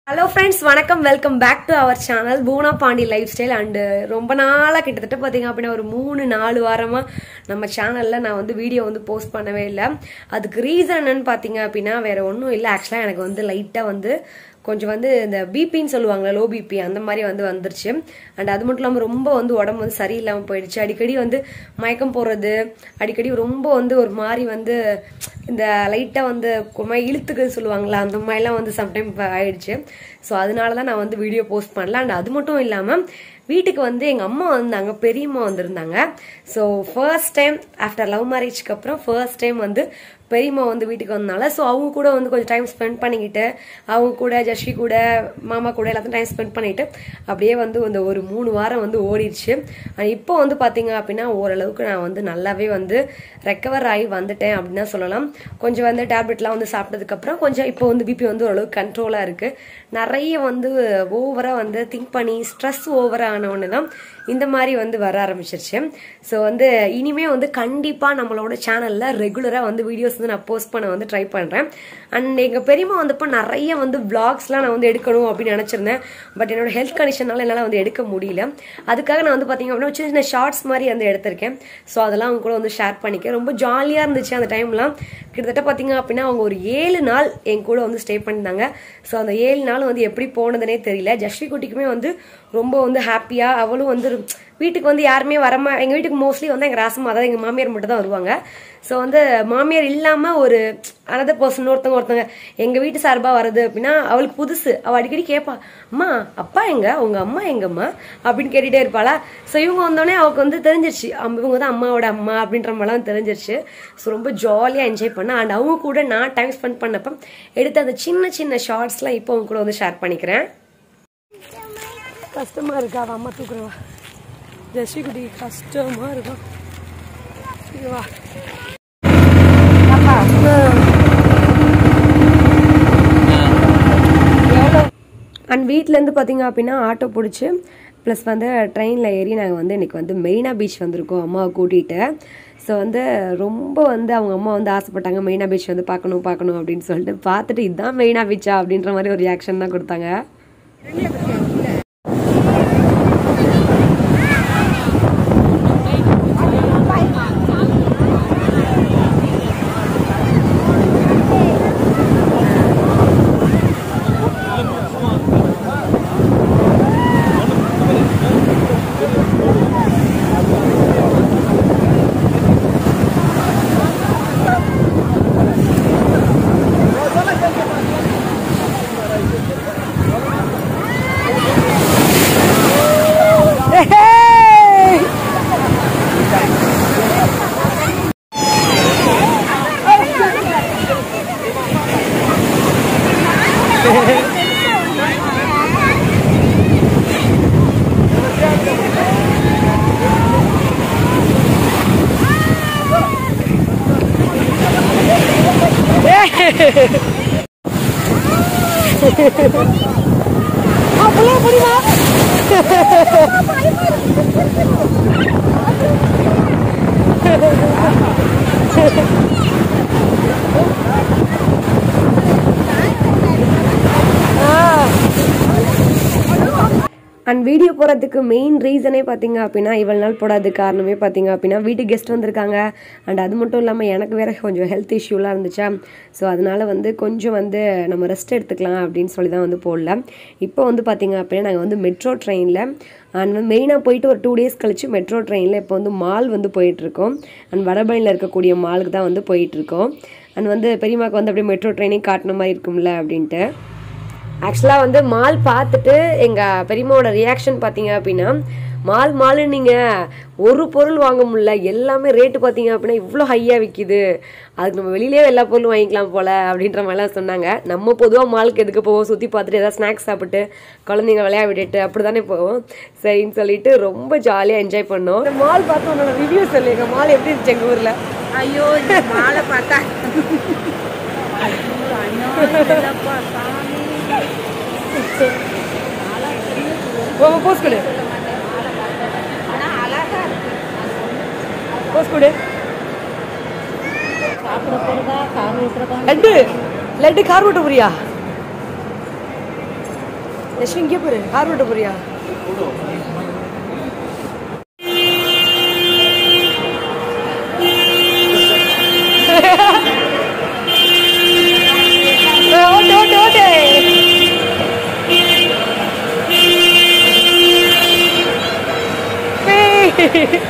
Hello friends வணக்கம் welcome back to our channel Poona Pandi lifestyle and ரொம்ப நாளாக கிட்டத்தட்ட பார்த்தீங்க அப்படின்னா ஒரு மூணு நாலு வாரமாக நம்ம சேனலில் நான் வந்து வீடியோ வந்து போஸ்ட் பண்ணவே இல்லை அதுக்கு ரீசன் என்னன்னு பார்த்தீங்க அப்படின்னா வேற ஒன்றும் இல்லை ஆக்சுவலாக எனக்கு வந்து லைட்டாக வந்து கொஞ்சம் வந்து இந்த பிபின்னு சொல்லுவாங்கல்ல லோ பிபி அந்த மாதிரி வந்து வந்துருச்சு அண்ட் அது மட்டும் இல்லாமல் ரொம்ப வந்து உடம்பு வந்து சரியில்லாமல் போயிடுச்சு அடிக்கடி வந்து மயக்கம் போடுறது அடிக்கடி ரொம்ப வந்து ஒரு மாதிரி வந்து இந்த லைட்டாக வந்து ஒரு மாதிரி இழுத்துக்குன்னு சொல்லுவாங்களா அந்த மாதிரிலாம் வந்து சம்டைம் ஆயிடுச்சு ஸோ அதனால தான் நான் வந்து வீடியோ போஸ்ட் பண்ணல அண்ட் அது மட்டும் இல்லாமல் வீட்டுக்கு வந்து எங்கள் அம்மா வந்தாங்க பெரியம்மா வந்திருந்தாங்க so first time after love மேரேஜ்க்கு அப்புறம் ஃபர்ஸ்ட் டைம் வந்து பெரியம்மா வந்து வீட்டுக்கு வந்தனால ஸோ அவங்க கூட வந்து கொஞ்சம் டைம் ஸ்பெண்ட் பண்ணிக்கிட்டு அவங்க கூட ஜஸ்வி கூட மாமா கூட எல்லாத்தையும் டைம் ஸ்பெண்ட் பண்ணிட்டு அப்படியே வந்து இந்த ஒரு மூணு வாரம் வந்து ஓடிடுச்சு அண்ட் இப்போ வந்து பார்த்தீங்க அப்படின்னா ஓரளவுக்கு நான் வந்து நல்லாவே வந்து ரெக்கவர் ஆகி வந்துட்டேன் அப்படின்னு தான் சொல்லலாம் கொஞ்சம் வந்து டேப்லெட்லாம் வந்து சாப்பிட்டதுக்கப்புறம் கொஞ்சம் இப்போ வந்து பிபி வந்து ஓரளவுக்கு கண்ட்ரோலாக இருக்குது நிறைய வந்து ஓவராக வந்து திங்க் பண்ணி ஸ்ட்ரெஸ் ஓவராக ஆனவொன்னு தான் இந்த மாதிரி வந்து வர ஆரம்பிச்சிருச்சு ஸோ வந்து இனிமே வந்து கண்டிப்பாக நம்மளோட சேனலில் ரெகுலராக வந்து வீடியோஸ் வந்து நான் போஸ்ட் பண்ண வந்து ட்ரை பண்ணுறேன் அண்ட் எங்கள் பெரியம்மா வந்தப்போ நிறைய வந்து vlogsலாம் நான் வந்து எடுக்கணும் அப்படின்னு நினச்சிருந்தேன் பட் என்னோட ஹெல்த் கண்டிஷனால என்னால் வந்து எடுக்க முடியல அதுக்காக நான் வந்து பார்த்தீங்க அப்படின்னா சின்ன சின்ன ஷார்ட்ஸ் மாதிரி வந்து எடுத்திருக்கேன் ஸோ அதெல்லாம் அவங்க கூட வந்து ஷேர் பண்ணிக்க ரொம்ப ஜாலியாக இருந்துச்சு அந்த டைம்லாம் கிட்டத்தட்ட பார்த்தீங்க அப்படின்னா அவங்க ஒரு ஏழு நாள் என் கூட வந்து ஸ்டே பண்ணியிருந்தாங்க ஸோ அந்த ஏழு நாள் வந்து எப்படி போனதுனே தெரியல ஜஸ்வி குட்டிக்குமே வந்து ரொம்ப வந்து ஹாப்பியாக அவளும் வந்து வீட்டுக்கு வந்து யாருமே வரமா எங்கள் வீட்டுக்கு மோஸ்ட்லி வந்து எங்கள் ராசமா அதாவது எங்கள் மாமியார் மட்டும் தான் வருவாங்க ஸோ வந்து மாமியார் இல்லாமல் ஒரு அனதர் பர்சன் ஒருத்தவங்க ஒருத்தவங்க எங்கள் வீட்டு சார்பாக வர்றது அப்படின்னா அவளுக்கு புதுசு அவள் அடிக்கடி கேட்பா அம்மா அப்பா எங்க உங்க அம்மா எங்கம்மா அப்படின்னு கேட்டுட்டே இருப்பாளா ஸோ இவங்க வந்தோடனே அவளுக்கு வந்து தெரிஞ்சிருச்சு அம் இவங்க தான் அம்மாவோட அம்மா அப்படின்ற மாதிரிலாம் தெரிஞ்சிருச்சு ஸோ ரொம்ப ஜாலியாக என்ஜாய் பண்ண அண்ட் அவங்க கூட நான் டைம் ஸ்பெண்ட் பண்ணப்ப எடுத்த அந்த சின்ன சின்ன ஷார்ட்ஸ்லாம் இப்போ அவங்க கூட வந்து ஷேர் பண்ணிக்கிறேன் கஷ்டமா இருக்கா அவ அம்மா தூக்குறவா ஜெஷி குட்டி கஷ்டமா இருக்கும் இங்க வா அண்ட் வீட்டிலேருந்து பார்த்தீங்க அப்படின்னா ஆட்டோ பிடிச்சி ப்ளஸ் வந்து ட்ரெயினில் ஏறி நாங்கள் வந்து இன்றைக்கி வந்து மெரினா பீச் வந்திருக்கோம் அம்மாவை கூட்டிகிட்டு ஸோ வந்து ரொம்ப வந்து அவங்க அம்மா வந்து ஆசைப்பட்டாங்க மெரினா பீச் வந்து பார்க்கணும் பார்க்கணும் அப்படின்னு சொல்லிட்டு பார்த்துட்டு இதுதான் மெரினா பீச்சா அப்படின்ற மாதிரி ஒரு ரியாக்ஷன் தான் கொடுத்தாங்க அண்ட் வீடியோ போடுறதுக்கு மெயின் ரீசனே பார்த்தீங்க அப்படின்னா இவ்வளோ நாள் போடாததுக்கு காரணமே பார்த்தீங்க அப்படின்னா வீட்டுக்கு கெஸ்ட் வந்திருக்காங்க அண்ட் அது மட்டும் இல்லாமல் எனக்கு வேற கொஞ்சம் ஹெல்த் இஷ்யூலாம் இருந்துச்சா ஸோ அதனால வந்து கொஞ்சம் வந்து நம்ம ரெஸ்ட் எடுத்துக்கலாம் அப்படின்னு சொல்லி தான் வந்து போடல இப்போ வந்து பார்த்தீங்க அப்படின்னா நாங்கள் வந்து மெட்ரோ ட்ரெயினில் அண்ட் வந்து மெயினாக போயிட்டு ஒரு டூ டேஸ் கழிச்சு மெட்ரோ ட்ரெயினில் இப்போ வந்து மால் வந்து போயிட்டுருக்கோம் அண்ட் வடபழனியில் இருக்கக்கூடிய மாலுக்கு தான் வந்து போயிட்டுருக்கோம் அண்ட் வந்து பெரியம்மாக்கு வந்து அப்படியே மெட்ரோ ட்ரெயினே காட்டின மாதிரி இருக்கும்ல அப்படின்ட்டு ஆக்சுவலாக வந்து மால் பார்த்துட்டு எங்கள் பெரியம்மாவோட ரியாக்ஷன் பார்த்தீங்க அப்படின்னா மால் மாலு நீங்கள் ஒரு பொருள் வாங்க முடியல எல்லாமே ரேட்டு பார்த்தீங்க அப்படின்னா இவ்வளோ ஹையாக விற்கிது அதுக்கு நம்ம வெளியிலே எல்லா பொருளும் வாங்கிக்கலாம் போல் அப்படின்ற மாதிரிலாம் சொன்னாங்க நம்ம பொதுவாக மாலுக்கு எதுக்கு போவோம் சுற்றி பார்த்துட்டு ஏதாவது ஸ்நாக்ஸ் சாப்பிட்டு குழந்தைங்க விளையா விட்டுட்டு அப்படி தானே போவோம் சரின்னு சொல்லிட்டு ரொம்ப ஜாலியாக என்ஜாய் பண்ணோம் இந்த மால் பார்த்து உன்னோட ரிவ்யூ சொல்லுங்க மால் எப்படி இருந்துச்சு எங்கள் ஊரில் ஐயோ இந்த மாலை பார்த்தா ஐயோ, அநியாயம் இல்லப்பா, சாமி. போஸ் கொடு ஆனா அழகா இருக்கு போஸ் கொடு சாப்பிட போறதா கார் ஓட்டுறதா லட்டு லட்டு கார் ஓட்ட புரியா யஷ்வி இங்கே போரு கார் ஓட்ட போறியா ஓட்டு ஓட்டு ஓட்டு ஏய்.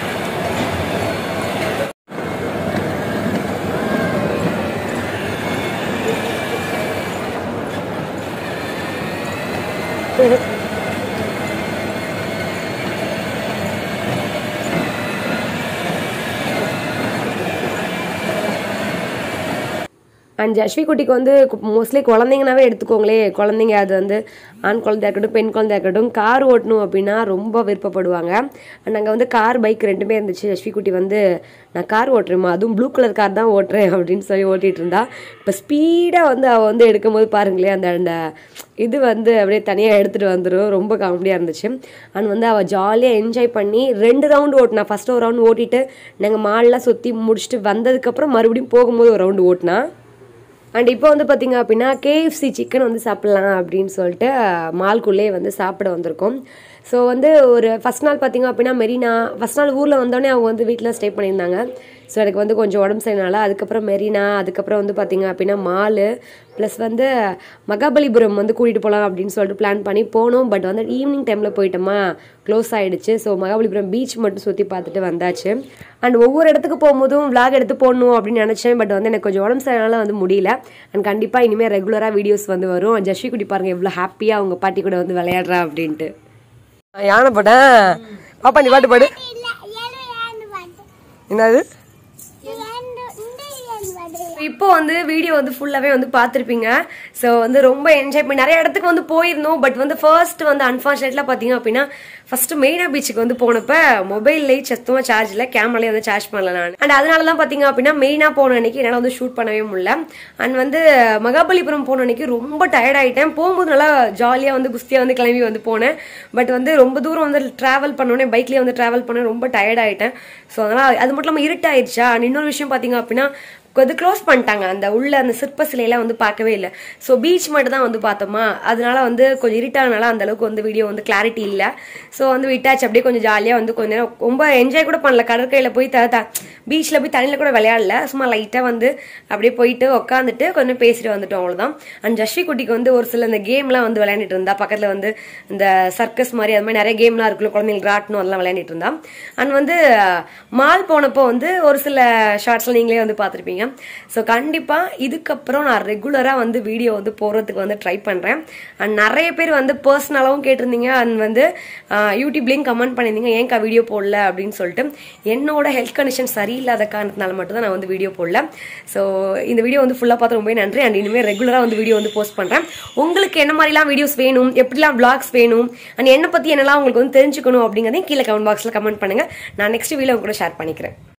அண்ட் ஜஸ்வி குட்டிக்கு வந்து மோஸ்ட்லி குழந்தைங்கனாவே எடுத்துக்கோங்களே குழந்தைங்க அது வந்து ஆண் குழந்தையா இருக்கட்டும் பெண் குழந்தையா இருக்கட்டும் கார் ஓட்டணும் அப்படின்னா ரொம்ப விருப்பப்படுவாங்க அண்ட் அங்கே வந்து கார் பைக் ரெண்டுமே இருந்துச்சு ஜஸ்வி குட்டி வந்து நான் கார் ஓட்டுறேம்மா அதுவும் ப்ளூ கலர் கார் தான் ஓட்டுறேன் அப்படின்னு சொல்லி ஓட்டிகிட்டு இருந்தா இப்போ ஸ்பீடாக வந்து அவள் வந்து எடுக்கும்போது பாருங்களேன் அந்த அந்த இது வந்து அப்படியே தனியாக எடுத்துகிட்டு வந்துடும் ரொம்ப காமெடியாக இருந்துச்சு அண்ட் வந்து அவள் ஜாலியாக என்ஜாய் பண்ணி ரெண்டு ரவுண்டு ஓட்டினா ஃபஸ்ட்டு ஒரு ரவுண்ட் ஓட்டிட்டு நாங்கள் மால்லாம் சுற்றி முடிச்சுட்டு வந்ததுக்கப்புறம் மறுபடியும் போகும்போது ஒரு ரவுண்டு ஓட்டினா அண்ட் இப்போ வந்து பார்த்தீங்க அப்படின்னா கேஎஃப்சி சிக்கன் வந்து சாப்பிட்லாம் அப்படின்னு சொல்லிட்டு மால்குள்ளே வந்து சாப்பிட வந்திருக்கோம் ஸோ வந்து ஒரு ஃபஸ்ட் நாள் பார்த்தீங்க அப்படின்னா மெரினா ஃபஸ்ட் நாள் ஊரில் வந்தோடனே அவங்க வந்து வீட்டில் ஸ்டே பண்ணியிருந்தாங்க ஸோ எனக்கு வந்து கொஞ்சம் உடம்பு சரினால அதுக்கப்புறம் மெரினா அதுக்கப்புறம் வந்து பார்த்தீங்க அப்படின்னா மாலு ப்ளஸ் வந்து மகாபலிபுரம் வந்து கூட்டிகிட்டு போகலாம் அப்படின்னு சொல்லிட்டு பிளான் பண்ணி போனோம் பட் வந்து ஈவினிங் டைமில் போயிட்டோமா க்ளோஸ் ஆகிடுச்சு ஸோ மகாபலிபுரம் பீச் மட்டும் சுற்றி பார்த்துட்டு வந்தாச்சு அண்ட் ஒவ்வொரு இடத்துக்கு போகும்போதும் vlog எடுத்து போடணும் அப்படின்னு நினச்சேன் பட் வந்து எனக்கு கொஞ்சம் உடம்பு சரினால வந்து முடியல அண்ட் கண்டிப்பாக இனிமேல் ரெகுலராக வீடியோஸ் வந்து வரும் ஜஸ்வி குட்டி பாருங்க எவ்வளோ ஹாப்பியாக அவங்க பாட்டி கூட வந்து விளையாடுறா அப்படின்ட்டு யானை போட்டேன் பாப்பா நீ பாட்டு பாடு என்னது இப்போ வந்து வீடியோ வந்து ஃபுல்லாவே வந்து பார்த்துருப்பீங்க ஸோ வந்து ரொம்ப என்ஜாய் பண்ணி நிறைய இடத்துக்கு வந்து போயிருந்தோம் பட் வந்து ஃபர்ஸ்ட் வந்து அன்ஃபார்ச்சுனேட்ல பார்த்தீங்க அப்படின்னா ஃபர்ஸ்ட் மெயினா பீச்சுக்கு வந்து போனப்ப மொபைல்லே சத்தமாக சார்ஜ் இல்லை கேமராலே வந்து சார்ஜ் பண்ணல நான் அண்ட் அதனால தான் பார்த்தீங்க அப்படின்னா மெயினாக போன அன்னைக்கு என்னால் வந்து ஷூட் பண்ணவே முடியல அண்ட் வந்து மகாபலிபுரம் போன அன்னைக்கு ரொம்ப டயர்ட் ஆயிட்டேன் போகும்போது நல்லா ஜாலியாக வந்து குஸ்தியாக வந்து கிளம்பி வந்து போனேன் பட் வந்து ரொம்ப தூரம் வந்து டிராவல் பண்ணோன்னே பைக்லேயே வந்து டிராவல் பண்ண ரொம்ப டயர்ட் ஆயிட்டேன் ஸோ அதனால் அது மட்டும் இல்லாமல் இருட்டாயிடுச்சா அண்ட் இன்னொரு விஷயம் பார்த்தீங்க அப்படின்னா அது க்ளோஸ் பண்ணிட்டாங்க அந்த உள்ள அந்த சிற்ப சிலையெல்லாம் வந்து பார்க்கவே இல்லை ஸோ பீச் மட்டும் தான் வந்து பார்த்தோமா அதனால வந்து கொஞ்சம் இருட்டானனால அந்த அளவுக்கு வந்து வீடியோ வந்து கிளாரிட்டி இல்லை ஸோ வந்து விட்டாச்சு அப்படியே கொஞ்சம் ஜாலியாக வந்து கொஞ்ச நேரம் ரொம்ப என்ஜாய் கூட பண்ணல கடற்கரையில் போய் த த பீச்சில் போய் தண்ணியில் கூட விளையாடல சும்மா லைட்டாக வந்து அப்படியே போயிட்டு உட்காந்துட்டு கொஞ்சம் பேசிட்டு வந்துட்டோம் அவ்வளோதான் அண்ட் ஜஸ்வி குட்டிக்கு வந்து ஒரு சில இந்த கேம்லாம் வந்து விளையாண்டுட்டு இருந்தா பக்கத்தில் வந்து இந்த சர்க்கஸ் மாதிரி அது மாதிரி நிறைய கேம்லாம் இருக்குல்ல குழந்தைங்களுக்கு ராட்டணும் அதெல்லாம் விளையாண்டுட்டு இருந்தா அண்ட் வந்து மால் போனப்போ வந்து ஒரு சில ஷார்ட்ஸ்லாம் நீங்களே வந்து பார்த்துருப்பீங்க ஸோ கண்டிப்பாக இதுக்கப்புறம் நான் ரெகுலராக வந்து வீடியோ வந்து போடுறதுக்கு வந்து ட்ரை பண்ணுறேன் அண்ட் நிறைய பேர் வந்து பர்சனலாகவும் கேட்டிருந்தீங்க அண்ட் வந்து ஆஹ், யூடியூப்லேயும் கமெண்ட் பண்ணியிருந்தீங்க ஏன்க்கா வீடியோ போடல அப்படின்னு சொல்லிட்டு என்னோட ஹெல்த் கண்டிஷன் சரியில்லாத காரணத்தினால மட்டும் தான் நான் வந்து வீடியோ போடல ஸோ இந்த வீடியோ வந்து ஃபுல்லாக பார்த்து ரொம்ப நன்றி அண்ட் இனிமேல் ரெகுலராக வந்து வீடியோ வந்து போஸ்ட் பண்ணுறேன் உங்களுக்கு என்ன மாதிரிலாம் வீடியோஸ் வேணும் எப்படிலாம் vlogs வேணும் அண்ட் என்னை பற்றி என்னெல்லாம் உங்களுக்கு வந்து தெரிஞ்சுக்கணும் அப்படிங்கிறதையும் கீழே கமெண்ட் பாக்ஸில் கமெண்ட் பண்ணுங்கள் நான் நெக்ஸ்ட் வீடியோ கூட ஷேர் பண்ணிக்கிறேன்